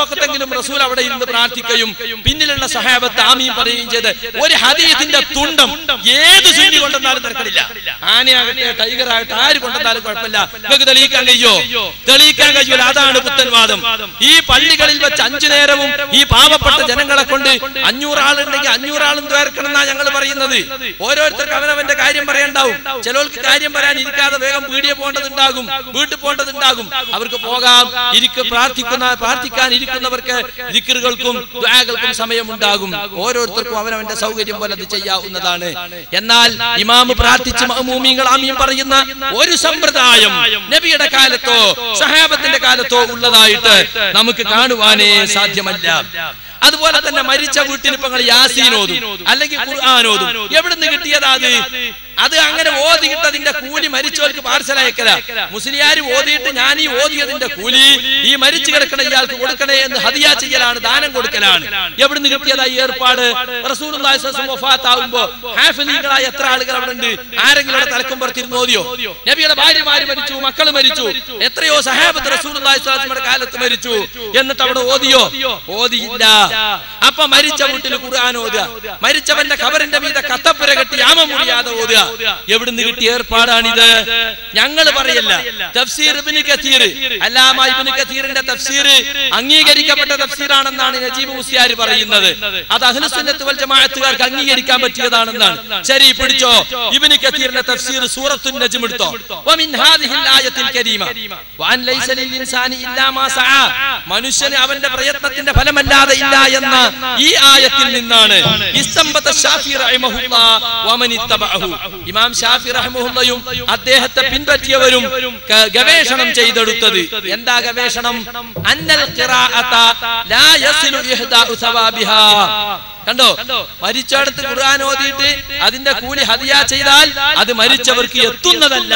വക്കത്തെങ്കിലും റസൂൽ അവിടെ ഇരുന്ന് പ്രാർത്ഥിക്കുകയും പിന്നിലുള്ള സഹാബത്ത് ആമീൻ പറയുകയും ചെയ്ത് ഒരു ഹദീത്തിന്റെ തുണ്ടം ഏത് സുന്നി കൊണ്ടെന്നാലും തിരക്കടില്ല ആനയാകട്ടെ ടൈഗർ ആകട്ടെ ആര് കൊണ്ടെന്നാലും കുഴപ്പമില്ല നിങ്ങൾക്ക് തെളിയിക്കാൻ കഴിയോ തെളിയിക്കാൻ കഴിയൂല അതാണ് പുത്തൻവാദം ഈ പള്ളികളിൽ വെച്ച് അഞ്ചു നേരവും ഈ പാവപ്പെട്ട ജനങ്ങളെ കൊണ്ട് അഞ്ഞൂറ് ആളുണ്ടെങ്കിൽ അഞ്ഞൂറ് ആളും ചേർക്കണം എന്നാ ഞങ്ങൾ പറയുന്നത് ഓരോരുത്തർക്ക് അവനവന്റെ കാര്യം പറയണ്ടാവും ചിലർക്ക് കാര്യം പറയാൻ ഇരിക്കാതെ വേഗം വീടിയെ പോകേണ്ടതുണ്ടാകും വീട്ടിൽ പോകേണ്ടതുണ്ടാകും അവർക്ക് പോകാം ഇരിക്ക് പ്രാർത്ഥിക്കുന്ന പ്രാർത്ഥിക്കാൻ ഇരിക്കുന്നവർക്ക് ദിക്കറുകൾക്കും ദ്വാകൾക്കും സമയമുണ്ടാകും ഓരോരുത്തർക്കും അവനവന്റെ സൗകര്യം പോലെ അത് ചെയ്യാവുന്നതാണ് എന്നാൽ ഇമാമ് പ്രാർത്ഥിച്ച് മഅ്മൂമീങ്ങൾ ആമീൻ പറയുന്ന ഒരു സമ്പ്രദായം നബിയുടെ കാലത്തോ സഹാബത്തിന്റെ കാലത്തോ ഉള്ളതായിട്ട് നമുക്ക് കാണുവാനേ സാധ്യമല്ല അതുപോലെ തന്നെ മരിച്ച വീട്ടിൽ ഇപ്പൊ നിങ്ങൾ യാസീൻ ഓതും അല്ലെങ്കിൽ ഖുർആൻ ഓതും എവിടുന്ന് കിട്ടിയതാ അത് അത് അങ്ങനെ ഓതിയിട്ടതിന്റെ കൂലി മരിച്ചവർക്ക് പാർസൽ അയക്കല മുസ്ലിയാർ ഓതിയിട്ട് ഞാൻ ഈ ഓതിയതിന്റെ കൂലി ഈ മരിച്ചു കിടക്കണ ഇയാൾക്ക് കൊടുക്കണേ എന്ന് ഹദിയ ചെയ്യലാണ് ദാനം കൊടുക്കലാണ് എവിടുന്ന് കിട്ടിയതാ ഈ ഏർപ്പാട് റസൂലുള്ളാഹി സ്വല്ലല്ലാഹു അലൈഹി വസല്ലം വഫാത്താവുമ്പോ ഹാഫിലീകളായ എത്ര ആളുകൾ അവിടെ ഉണ്ട് ആരെങ്കിലും അവിടെ തലക്കും പുറത്തിരുന്ന് ഓതിയോ നബിയുടെ ഭാര്യമാര് മരിച്ചു മക്കൾ മരിച്ചു എത്രയോ സഹാബത്ത് റസൂലുള്ളാഹി സ്വല്ലല്ലാഹു അലൈഹി വസല്ലമയുടെ കാലത്ത് മരിച്ചു എന്നിട്ട് അവിടെ ഓതിയോ ഓതിയില്ല അപ്പൊ മരിച്ച വീട്ടിൽ ഖുർആൻ ഓതുക മരിച്ചവന്റെ ഖബറിന്റെ മീതെ കത്തപ്പുര കെട്ടി ആമ മുറിയാതെ ഓതുക എവിടുന്ന് കിട്ടിയ ഏർപ്പാടാണിത് ഞങ്ങൾ പറയല്ല തഫ്സീർ ഇബ്നു കതീർ അല്ലാമ ഇബ്നു കതീറിന്റെ തഫ്സീർ അംഗീകരിക്കപ്പെട്ട തഫ്സീറാണെന്നാണ് നജീബ് മുസ്ലിയാർ പറയുന്നത് അത് അഹ്ലുസുന്നത്ത് വൽ ജമാഅത്തുകാർക്ക് അംഗീകരിക്കാൻ പറ്റിയതാണെന്നാണ് ശരി പിടിച്ചോ ഇബ്നു കതീറിന്റെ തഫ്സീർ സൂറത്തുൻ നജ്ം എടുത്തോ വമിൻ ഹാദിഹിൽ ആയത്തിൽ കരീമ വഅൻ ലൈസ ലിൽ ഇൻസാനി ഇല്ലാ മാ സആ മനുഷ്യന് അവന്റെ പ്രയത്നത്തിന്റെ ഫലമല്ലാതെ ഇല്ല എന്ന ഈ ആയത്തിൽ നിന്നാണ് ഇസ്തംബത ഷാഫി റഹിമഹുല്ലാ വമൻ ഇത്തബഅഹു ഇമാം ഷാഫി റഹിമഹുല്ലയും അദ്ദേഹത്തെ പിൻപറ്റിയവരും ക- ഗവേഷണം ചെയ്തെടുത്തത് എന്താ ഗവേഷണം അന്നൽ ഖിറാഅത ലാ യസിലു ഇഹ്ദാഉ സവാബിഹാ കണ്ടോ മരിച്ചടത്ത് ഖുർആൻ ഓതിയിട്ട് അതിന്റെ കൂലി ഹദിയ ചെയ്താൽ അത് മരിച്ചവർക്ക് എത്തുന്നതല്ല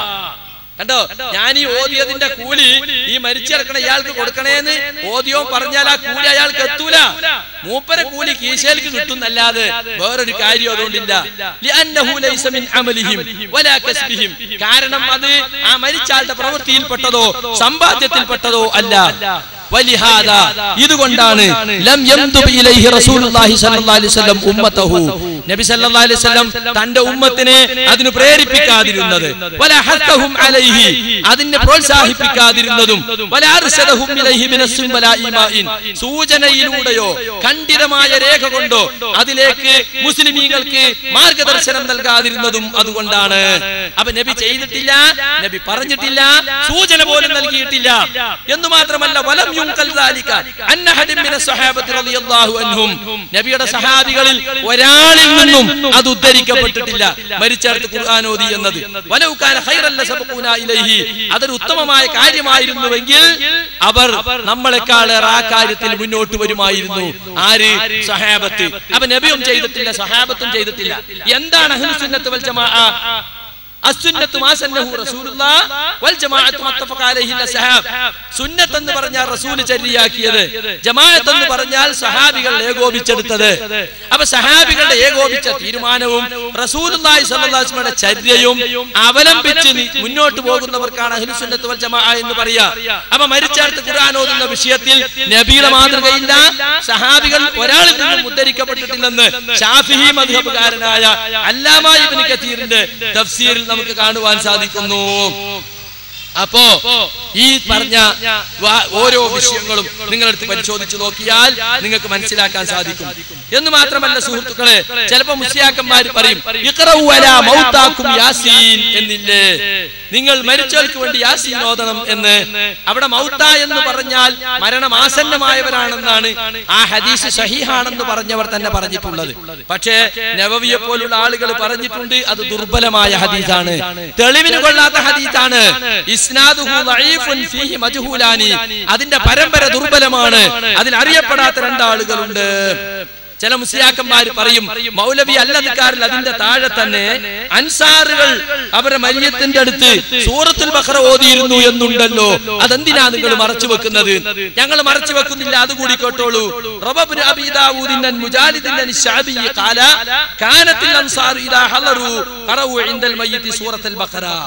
കണ്ടോ ഞാൻ ഈ ഓതിയതിന്റെ കൂലി ഈ മരിച്ചിറക്കണ ഇയാൾക്ക് കൊടുക്കണേന്ന് ഓതിയോ പറഞ്ഞാൽ ആ കൂലി അയാൾക്ക് എത്തൂല മൂപ്പര കൂലി കീശയിലേക്ക് കിട്ടുന്നല്ലാതെ വേറൊരു കാര്യം അതുകൊണ്ടില്ല ലിഅന്നഹു ലൈസ മിൻ അമലിഹിം വലാ കസ്ബിഹിം കാരണം അത് ആ മരിച്ച ആളുടെ പ്രവൃത്തിയിൽപ്പെട്ടതോ സമ്പാദ്യത്തിൽപ്പെട്ടതോ അല്ല വലിഹാദ ഇതുകൊണ്ടാണ് ലം യംദുബ് ഇലൈഹി റസൂലുള്ളാഹി സ്വല്ലല്ലാഹി അലൈഹി വസല്ലം ഉമ്മതഹു നബി സല്ലല്ലാഹു അലൈഹി വസല്ലം തന്റെ ഉമ്മത്തിനെ അതിന് പ്രേരിപ്പിക്കാതിരുന്നത് വല ഹത്തഹും അലൈഹി അതിനെ പ്രോത്സാഹിപ്പിക്കാതിരുന്നതും വല അർശദഹും ഇലൈഹി മിനസ്സും വല ഈമാഇൻ സൂചനയിലൂടെയോ ഖണ്ഡിതമായ രേഖ കൊണ്ടോ അതിലേക്ക് മുസ്ലിമീങ്ങൾക്ക് മാർഗദർശനം നൽകാതിരുന്നതും അതുകൊണ്ടാണ് അപ്പൊ നബി ചെയ്തിട്ടില്ല നബി പറഞ്ഞിട്ടില്ല സൂചന പോലും നൽകിയിട്ടില്ല എന്ന് മാത്രമല്ല വലം യുൻകൽ ദാലിക അന്ന ഹദിൻ മിന സ്വഹാബത്തി റളിയല്ലാഹു അൻഹും നബിയുടെ സഹാബികളിൽ ഒരാളിൽ നിന്നും അത് ഉദ്ധരിക്കപ്പെട്ടിട്ടില്ല മരിച്ചടുത്ത് ഖുർആൻ ഓതി എന്നത് വലൗ കാന ഖൈറൻ ലസബഖൂന ഇലൈഹി അതൊരു ഉത്തമമായ കാര്യമായിരുന്നുവെങ്കിൽ അവർ നമ്മളെക്കാൾ ആ കാര്യത്തിൽ മുന്നോട്ട് വരുമായിരുന്നു ആര് സഹാബത്ത് അപ്പൊ നബിയും ചെയ്തിട്ടില്ല സഹാബത്തും ചെയ്തിട്ടില്ല എന്താണ് അഹ്ലുസുന്നത്ത് വൽ ജമാഅ അസുന്നത്ത് മാ സന്നഹു റസൂലുള്ളാഹ് വൽ ജമാഅത്ത് മുത്തഫഖ അലൈഹി അസ്ഹാബ് സുന്നത്ത് എന്ന് പറഞ്ഞാൽ റസൂൽ ചര്യയാക്കിയത് ജമാഅത്ത് എന്ന് പറഞ്ഞാൽ സഹാബികൾ ഏകോപിച്ചെടുത്തത് അപ്പൊ സഹാബികളുടെ ഏകോപിച്ച തീരുമാനവും റസൂലുള്ളാഹി സ്വല്ലല്ലാഹു അലൈഹി വസല്ലമയുടെ ചര്യയും അവലംബിച്ച് നി- മുന്നോട്ട് പോകുന്നവർക്കാണ് അഹ്ലുസുന്നത്ത് വൽ ജമാഅ എന്ന് പറയാ അപ്പൊ മരിച്ചടുത്ത് ഖുർആൻ ഓതുന്ന വിഷയത്തിൽ നബിയുടെ മാതൃകയില്ല സഹാബികൾ ഒരാളിൽ നിന്നും ഉദ്ധരിക്കപ്പെട്ടിട്ടില്ലെന്ന് ഷാഫിഹി മദ്ഹബുകാരനായ അല്ലാമ ഇബ്നു കതീറിന്റെ തഫ്സീറിൽ നമുക്ക് കാണുവാൻ സാധിക്കുന്നു അപ്പോ ഈ പറഞ്ഞ വ- ഓരോ വിഷയങ്ങളും നിങ്ങളെടുത്ത് പരിശോധിച്ച് നോക്കിയാൽ നിങ്ങൾക്ക് മനസ്സിലാക്കാൻ സാധിക്കും എന്ന് മാത്രമല്ല സുഹൃത്തുക്കളെ ചിലപ്പോ മുസ്ലിയാക്കന്മാർ പറയും "ഇഖ്റഉ അലാ മൗതാക്കും യാസീൻ എന്നില്ലേ നിങ്ങൾ മരിച്ചവർക്ക് വേണ്ടി യാസീൻ ഓതണം എന്ന് അവിടെ മൗത്ത എന്ന് പറഞ്ഞാൽ മരണം ആസന്നമായവരാണെന്നാണ് ആ ഹദീസ് സഹീഹാണെന്ന് പറഞ്ഞവർ തന്നെ പറഞ്ഞിട്ടുള്ളത് പക്ഷേ നവവിയെ പോലുള്ള ആളുകൾ പറഞ്ഞിട്ടുണ്ട് അത് ദുർബലമായ ഹദീസാണ് തെളിവിന് കൊള്ളാത്ത ഹദീസാണ് ഇസ്നാദുഹു ദഈഫുൻ ഫീഹി മജ്ഹൂലാനി അതിന്റെ പരമ്പര ദുർബലമാണ് അതിൽ അറിയപ്പെടാത്ത രണ്ടാളുകളുണ്ട് ചില മുസ്ലിയാക്കന്മാർ പറയും മൗലവി അല്ലതിക്കാരിൽ അതിന്റെ താഴെ തന്നെ അൻസാറുകൾ അവരുടെ മരിയത്തിന്റെ അടുത്ത് സൂറത്തുൽ ബഖറ ഓതിയിരുന്നു എന്നുണ്ടല്ലോ അതെന്തിനാ നിങ്ങൾ മറച്ചു വെക്കുന്നത് ഞങ്ങൾ മറച്ചു വെക്കുന്നില്ല അത് കൂടി കേട്ടോളൂ റബബ്നു അബീ ദാവൂദിന്റെ മുജാലിദിന്റെ നിശാബി ഖാല കാനത്തിൽ അൻസാർ ഇദാ ഹളറു ഖറഉ ഇൻദൽ മയ്യിത്തി സൂറത്തുൽ ബഖറ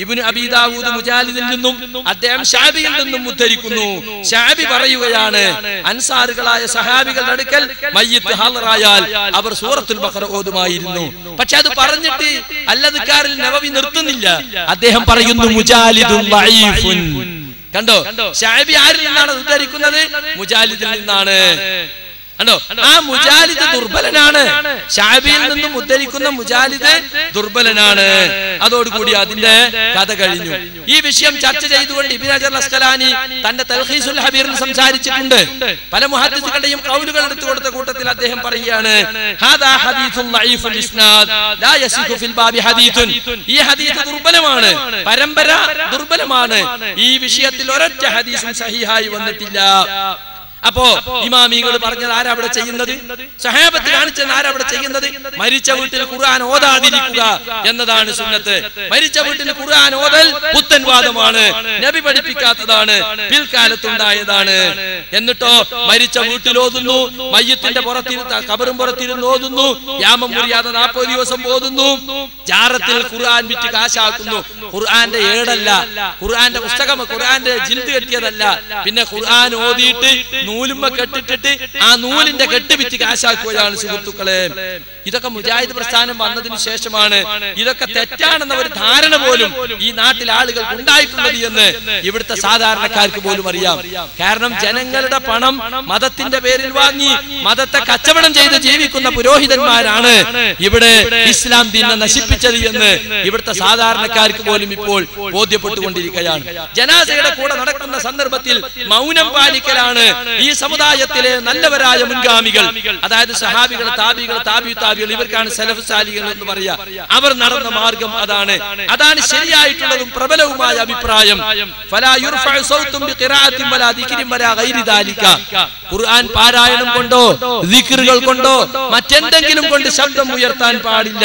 ഇബ്നു അബീദാവൂദ് മുജാലിദിൽ നിന്നും അദ്ദേഹം ഷാബിയിൽ നിന്നും ഉദ്ധരിക്കുന്നു ഷാബി പറയുകയാണ് അൻസാറുകളായ സഹാബികളുടെ അടുക്കൽ മയ്യത്ത് ഹാളറായാൽ അവർ സൂറത്തുൽ ബഖറ ഓതുമായിരുന്നു പക്ഷെ അത് പറഞ്ഞിട്ട് അല്ലതുക്കാരിൽ നവവി നിർത്തുന്നില്ല അദ്ദേഹം പറയുന്നു മുജാലിദുൻ ലഈഫുൻ കണ്ടോ ഷാബി ആരിൽ നിന്നാണ് ഉദ്ധരിക്കുന്നത് മുജാലിദിൽ നിന്നാണ് കണ്ടോ ആ മുജാലിദ് ദുർബലനാണ് ഷാബിയിൽ നിന്നും ഉദ്ധരിക്കുന്ന മുജാലിദ് ദുർബലനാണ് അതോടുകൂടി അതിന്റെ കഥ കഴിഞ്ഞു ഈ വിഷയം ചർച്ച ചെയ്തുകൊണ്ട് ഇബിൻ അജർ അസ്കലാനി തന്റെ തൽഹീസുൽ ഹബീറിൽ സംസാരിച്ചിട്ടുണ്ട് പല മുഹദ്ദിസുകളുടെയും കൗലുകൾ എടുത്തു കൊടുത്ത കൂട്ടത്തിൽ അദ്ദേഹം പറയുകയാണ് ഹാദാ ഹദീസുൻ ലഈഫുൽ ഇസ്നാദ് ലാ യസിഹു ഫിൽ ബാബി ഹദീസുൻ ഈ ഹദീസ് ദുർബലമാണ് പരമ്പര ദുർബലമാണ് ഈ വിഷയത്തിൽ ഒരൊറ്റ ഹദീസും സഹിഹായി വന്നിട്ടില്ല അപ്പോ ഇമാമികൾ പറഞ്ഞത് ആരാ അവിടെ ചെയ്യുന്നത് സഹാബത്ത് കാണിച്ചത് ആരാ അവിടെ ചെയ്യുന്നത് മരിച്ച വീട്ടിൽ ഖുർആൻ ഓതാതിരിക്കുക എന്നതാണ് സുന്നത്ത് മരിച്ച വീട്ടിൽ ഖുർആൻ ഓതൽ പുത്തൻ വാദമാണ് നബി പഠിപ്പിക്കാത്തതാണ് പിൽക്കാലത്തുണ്ടായതാണ് എന്നിട്ടോ മരിച്ച വീട്ടിൽ ഓതുന്നു മയ്യത്തിന്റെ പുറത്തിരുന്ന് കബറും പുറത്തിരുന്ന് ഓതുന്നു യാമം മുറിയാതെ നാൽപ്പത് ദിവസം ഓതുന്നു ജാറത്തിൽ ഖുർആൻ വിറ്റ് കാശാക്കുന്നു ഖുർആന്റെ ഏടല്ല ഖുർആന്റെ പുസ്തകം ഖുർആന്റെ ജിൽദ് കെട്ടിയതല്ല പിന്നെ ഖുർആൻ ഓതിയിട്ട് നൂലുമ്മ കെട്ടിട്ടിട്ട് ആ നൂലിന്റെ കെട്ട് വിറ്റ് കാശാക്കുകയാണ് സുഹൃത്തുക്കളെ ഇതൊക്കെ മുജാഹിദ് പ്രസ്ഥാനം വന്നതിന് ശേഷമാണ് ഇതൊക്കെ തെറ്റാണെന്ന ഒരു ധാരണ പോലും ഈ നാട്ടിൽ ആളുകൾക്ക് ഉണ്ടായിട്ടുള്ളത് എന്ന് ഇവിടുത്തെ സാധാരണക്കാർക്ക് പോലും അറിയാം കാരണം ജനങ്ങളുടെ പണം മതത്തിന്റെ പേരിൽ വാങ്ങി മതത്തെ കച്ചവടം ചെയ്ത് ജീവിക്കുന്ന പുരോഹിതന്മാരാണ് ഇവിടെ ഇസ്ലാം ദീനെ നശിപ്പിച്ചത് എന്ന് ഇവിടുത്തെ സാധാരണക്കാർക്ക് പോലും ഇപ്പോൾ ബോധ്യപ്പെട്ടുകൊണ്ടിരിക്കുകയാണ് ജനാസയുടെ കൂടെ നടക്കുന്ന സന്ദർഭത്തിൽ മൗനം പാലിക്കലാണ് ഈ സമുദായത്തിലെ നല്ലവരായ മുൻഗാമികൾ അതായത് സഹാബികൾ താബികൾ താബി താബികൾ ഇവർക്കാണ് സലഫ് സാലികൾ എന്ന് പറയാ അവർ നടന്ന മാർഗം അതാണ് അതാണ് ശരിയായിട്ടുള്ളതും പ്രബലവുമായ അഭിപ്രായം ഫലാ യുർഫഉ സൗത്തും ബിഖിറാഅത്തിൻ വലാ ദിക്രിൻ വലാ ഗൈരി ദാലിക ഖുർആൻ പാരായണം കൊണ്ടോ ദിക്റുകൾ കൊണ്ടോ മറ്റെന്തെങ്കിലും കൊണ്ട് ശബ്ദം ഉയർത്താൻ പാടില്ല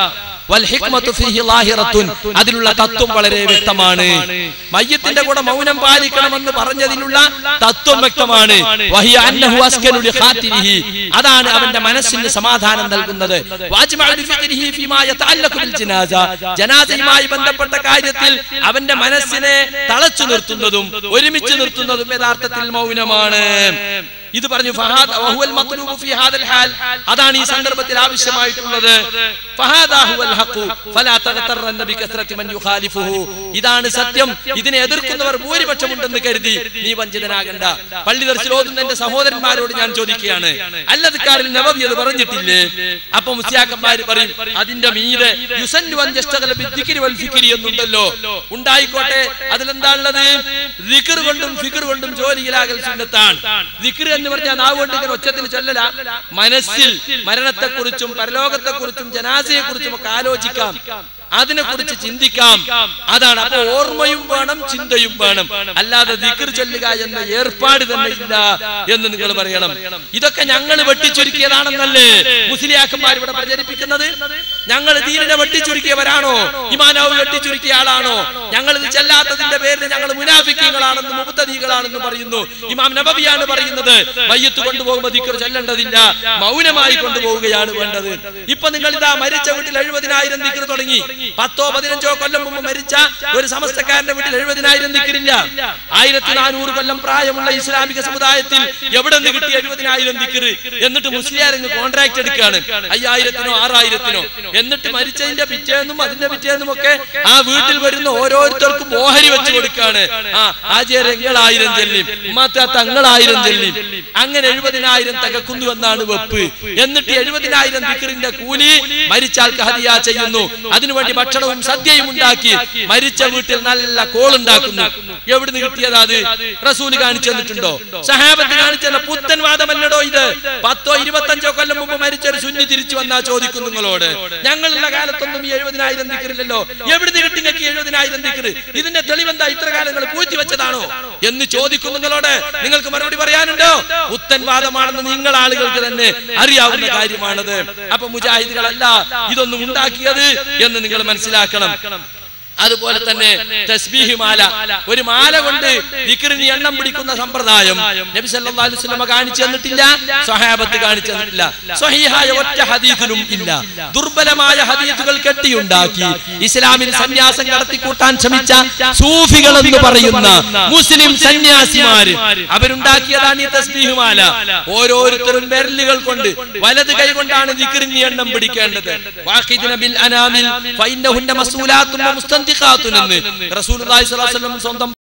വൽ ഹിക്മത്തു ഫീഹി ലാഹിറത്തുൻ അതിലുള്ള തത്വം വളരെ വ്യക്തമാണ് മയ്യത്തിന്റെ കൂടെ മൗനം പാലിക്കണമെന്ന് പറഞ്ഞതിലുള്ള തത്വം വ്യക്തമാണ് വഹിയ അന്നഹു അസ്കനു ലിഖാതിരിഹി അതാണ് അവന്റെ മനസ്സിന് സമാധാനം നൽകുന്നത് വാജ്മഉ ലിഫിഖിരിഹി ഫീമാ യതഅല്ലഖു ബിൽ ജനാസ ജനാസയുമായി ബന്ധപ്പെട്ട കാര്യത്തിൽ അവന്റെ മനസ്സിനെ തളച്ചു നിർത്തുന്നതും ഒരുമിച്ച് നിർത്തുന്നതും യഥാർത്ഥത്തിൽ മൗനമാണ് ഇത് പറഞ്ഞു ഫഹാദ് വഹുവൽ മത്ലൂബു ഫീ ഹാദൽ ഹാൽ അതാണ് ഈ സന്ദർഭത്തിൽ ആവശ്യമായിട്ടുള്ളത് ഫഹാദാ ഹുവൽ ഹഖു ഫലാ തഗ്തറന്ന ബികസ്റതി മൻ യുഖാലിഫുഹു ഇതാണ് സത്യം ഇതിനെ എതിർക്കുന്നവർ ഭൂരിപക്ഷം ഉണ്ടെന്ന് കരുതി നീ വഞ്ചിതനാകണ്ട പള്ളി ദർശനം ഓതുന്ന എന്റെ സഹോദരന്മാരോട് ഞാൻ ചോദിക്കുകയാണ് അല്ലതുക്കാരിൽ നവവി അത് പറഞ്ഞിട്ടില്ലേ അപ്പൊ മുസ്ലിയാക്കന്മാര് പറയും അതിന്റെ മീതെ യുസന്നു അൻ യസ്തഗല ബിദ്ദിക്രി വൽ ഫിക്രി എന്നുണ്ടല്ലോ ഉണ്ടായിക്കോട്ടെ അതിലെന്താണുള്ളത് ദിക്ർ കൊണ്ടും ഫിക്ർ കൊണ്ടും ജോലിയിലാകൽ സുന്നത്താണ് ദിക്ർ എന്ന് പറഞ്ഞാൽ നാവ് കൊണ്ട് ഇങ്ങനെ ഒച്ചത്തിൽ ചൊല്ലല മനസ്സിൽ മരണത്തെക്കുറിച്ചും പരലോകത്തെക്കുറിച്ചും ജനാസയെക്കുറിച്ചും ഒക്കെ ആലോചിക്കാം അതിനെക്കുറിച്ച് ചിന്തിക്കാം അതാണ് അപ്പൊ ഓർമ്മയും വേണം ചിന്തയും വേണം അല്ലാതെ ദിക്ർ ചൊല്ലുക എന്ന ഏർപ്പാട് തന്നെ ഇല്ല എന്ന് നിങ്ങൾ പറയണം ഇതൊക്കെ ഞങ്ങൾ വെട്ടിച്ചുരുക്കിയതാണെന്നല്ലേ മുസ്ലിയാക്കന്മാർ ഇവിടെ പ്രചരിപ്പിക്കുന്നത് ഞങ്ങൾ ദീനിനെ വെട്ടിച്ചുരുക്കിയവരാണോ ഇമാനാവ് വെട്ടിച്ചുരുക്കിയ ആളാണോ ഞങ്ങൾ ഇത് ചെല്ലാത്തതിന്റെ പേരിൽ ഞങ്ങൾ മുനാഫിക്കങ്ങളാണെന്ന് മുബത്തദീകളാണെന്ന് പറയുന്നു ഇമാം നബവിയാണ് പറയുന്നത് മയ്യത്ത് കൊണ്ടുപോകുമ്പോൾ ദിക്ർ ചൊല്ലേണ്ടതില്ല മൗനമായി കൊണ്ടുപോവുകയാണ് വേണ്ടത് ഇപ്പൊ നിങ്ങൾ ഇതാ മരിച്ച വീട്ടിൽ എഴുപതിനായിരം ദിക്ർ തുടങ്ങി പത്തോ പതിനഞ്ചോ കൊല്ലം മുമ്പ് മരിച്ച ഒരു സമസ്തക്കാരന്റെ വീട്ടിൽ എഴുപതിനായിരം ദിക്റില്ല ആയിരത്തി നാനൂറ് കൊല്ലം പ്രായമുള്ള ഇസ്ലാമിക സമുദായത്തിൽ എവിടെ നിന്ന് കിട്ടി എഴുപതിനായിരം ദിക്ർ എന്നിട്ട് മുസ്ലിയാരങ്ങ് കോൺട്രാക്ട് എടുക്കുകയാണ് അയ്യായിരത്തിനോ ആറായിരത്തിനോ എന്നിട്ട് മരിച്ചതിന്റെ പിറ്റേന്നും അതിന്റെ പിറ്റേന്നും ഒക്കെ ആ വീട്ടിൽ വരുന്ന ഓരോരുത്തർക്കും ഓഹരി വെച്ച് കൊടുക്കാണ് ആ ആചാര്യങ്ങളായിരം ചെല്ലിം ഉമ്മാത്ത തങ്ങളായിരം ചെല്ലിം അങ്ങനെ എഴുപതിനായിരം തികക്കുന്നു എന്നാണ് വെപ്പ് എന്നിട്ട് എഴുപതിനായിരം ദിക്റിന്റെ കൂലി മരിച്ചാൾക്ക് ഹദിയ ചെയ്യുന്നു അതിനുവേണ്ടി ഭക്ഷണവും സദ്യയും ഉണ്ടാക്കി മരിച്ച വീട്ടിൽ നല്ല കോളുണ്ടാക്കുന്നു എവിടുന്ന് കിട്ടിയതാ അത് റസൂല് കാണിച്ചു തന്നിട്ടുണ്ടോ സഹാബത്ത് കാണിച്ചു തന്ന പുത്തൻ വാദമല്ലടോ ഇത് പത്തോ ഇരുപത്തഞ്ചോ കൊല്ലം മുമ്പ് മരിച്ച ഒരു സുന്നി തിരിച്ചു വന്നാ ചോദിക്കും നിങ്ങളോട് ഞങ്ങളുള്ള കാലത്തൊന്നും ഈ എഴുപതിനായിരം ദിക്കറില്ലല്ലോ എവിടുന്ന് കിട്ടി നിങ്ങൾക്ക് എഴുപതിനായിരം ദിക്കറ് ഇതിന്റെ തെളിവെന്താ ഇത്ര കാലങ്ങൾ പൂഴ്ത്തി വെച്ചതാണോ എന്ന് ചോദിക്കും നിങ്ങളോട് നിങ്ങൾക്ക് മറുപടി പറയാനുണ്ടോ പുത്തൻ വാദമാണെന്ന് നിങ്ങൾ ആളുകൾക്ക് തന്നെ അറിയാവുന്ന കാര്യമാണത് അപ്പൊ മുജാഹിദുകളല്ല ഇതൊന്നും ഉണ്ടാക്കിയത് എന്ന് നിങ്ങൾ മനസ്സിലാക്കണം അതുപോലെ തന്നെ തസ്ബീഹ് മാല ഒരു മാല കൊണ്ട് ദിക്റിന് എണ്ണം പിടിക്കുന്ന സമ്പ്രദായം നബി സല്ലല്ലാഹു അലൈഹി വസല്ലം കാണിച്ചു തന്നിട്ടില്ല സ്വഹാബത്ത് കാണിച്ചു തന്നിട്ടില്ല സ്വഹീഹായ ഒറ്റ ഹദീസിലും ഇല്ല ദുർബലമായ ഹദീസുകൾ കെട്ടിയുണ്ടാക്കി ഇസ്ലാമിൽ സന്യാസം കടത്തിക്കൂട്ടാൻ ശ്രമിച്ച സൂഫികൾ എന്ന് പറയുന്ന മുസ്ലിം സന്യാസിമാര് അവരുണ്ടാക്കിയതാണ് ഈ തസ്ബീഹ് മാല ഓരോരുത്തരും വിരലുകൾ കൊണ്ട് വലത് കൈ കൊണ്ടാണ് ദിക്റിന് എണ്ണം പിടിക്കേണ്ടത് വാഖിദിന ബിൽ അനാമിൽ ഫഇന്നഹുന്ന മസ്ഊലാത്തുൻ വ മുസ്തന്തിഖാത്തുൻ എന്ന് റസൂലുള്ളാഹി സ്വല്ലല്ലാഹു അലൈഹി വസല്ലം സ്വന്തം